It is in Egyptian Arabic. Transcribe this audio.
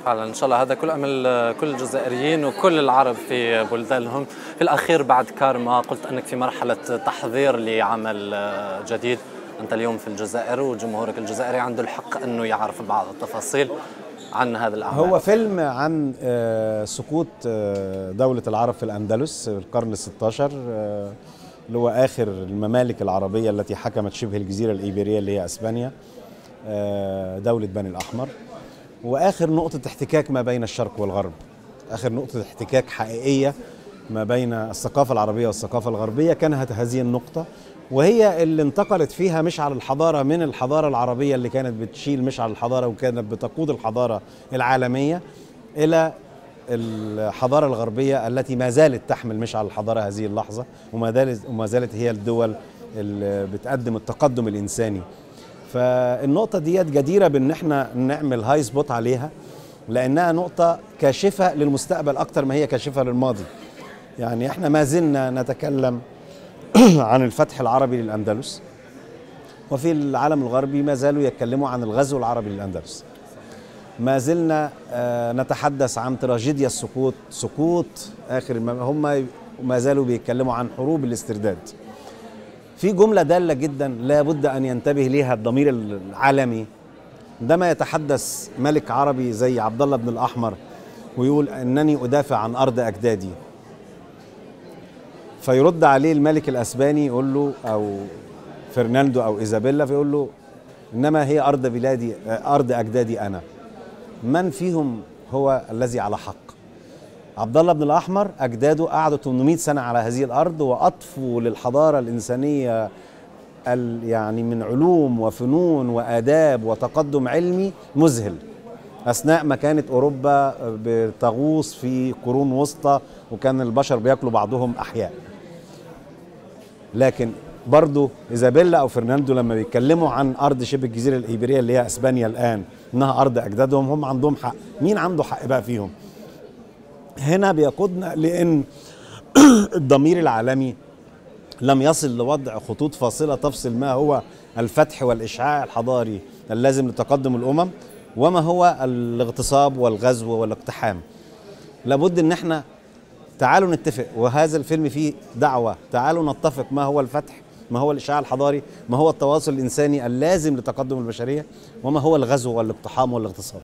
فعلا ان شاء الله هذا كل امل كل الجزائريين وكل العرب في بلدانهم في الاخير بعد كارما قلت انك في مرحله تحضير لعمل جديد انت اليوم في الجزائر وجمهورك الجزائري عنده الحق انه يعرف بعض التفاصيل عن هذا الأعمال هو فيلم عن آه، سقوط آه، دولة العرب في الأندلس في القرن الستاشر آه، اللي هو آخر الممالك العربية التي حكمت شبه الجزيرة الإيبيرية اللي هي أسبانيا دولة بني الأحمر وآخر نقطة احتكاك ما بين الشرق والغرب آخر نقطة احتكاك حقيقية ما بين الثقافة العربية والثقافة الغربية كانت هذه النقطة وهي اللي انتقلت فيها مشعل الحضارة من الحضارة العربية اللي كانت بتشيل مشعل الحضارة وكانت بتقود الحضارة العالمية إلى الحضارة الغربية التي ما زالت تحمل مشعل الحضارة هذه اللحظة وما زالت وما زالت هي الدول اللي بتقدم التقدم الإنساني فالنقطة ديت جديرة بإن احنا نعمل هاي سبوت عليها لأنها نقطة كاشفة للمستقبل أكتر ما هي كاشفة للماضي يعني احنا ما زلنا نتكلم عن الفتح العربي للأندلس وفي العالم الغربي ما زالوا يتكلموا عن الغزو العربي للأندلس ما زلنا آه، نتحدث عن تراجيديا السقوط سقوط آخر هم ما زالوا بيتكلموا عن حروب الاسترداد في جملة دالة جدا لابد أن ينتبه ليها الضمير العالمي عندما يتحدث ملك عربي زي عبد الله بن الأحمر ويقول أنني أدافع عن أرض أجدادي فيرد عليه الملك الاسباني يقول له او فرناندو او ايزابيلا فيقول له انما هي ارض بلادي ارض اجدادي انا من فيهم هو الذي على حق عبد الله بن الاحمر اجداده قعدوا 800 سنه على هذه الارض واضفوا للحضاره الانسانيه يعني من علوم وفنون واداب وتقدم علمي مذهل اثناء ما كانت اوروبا بتغوص في قرون وسطى وكان البشر بياكلوا بعضهم احياء لكن برضو ايزابيلا او فرناندو لما بيتكلموا عن ارض شبه الجزيره الايبيريه اللي هي اسبانيا الان انها ارض اجدادهم هم عندهم حق مين عنده حق بقى فيهم هنا بيقودنا لان الضمير العالمي لم يصل لوضع خطوط فاصله تفصل ما هو الفتح والاشعاع الحضاري اللازم لتقدم الامم وما هو الاغتصاب والغزو والاقتحام لابد ان احنا تعالوا نتفق وهذا الفيلم فيه دعوة تعالوا نتفق ما هو الفتح ما هو الإشعاع الحضاري ما هو التواصل الإنساني اللازم لتقدم البشرية وما هو الغزو والاقتحام والاغتصاب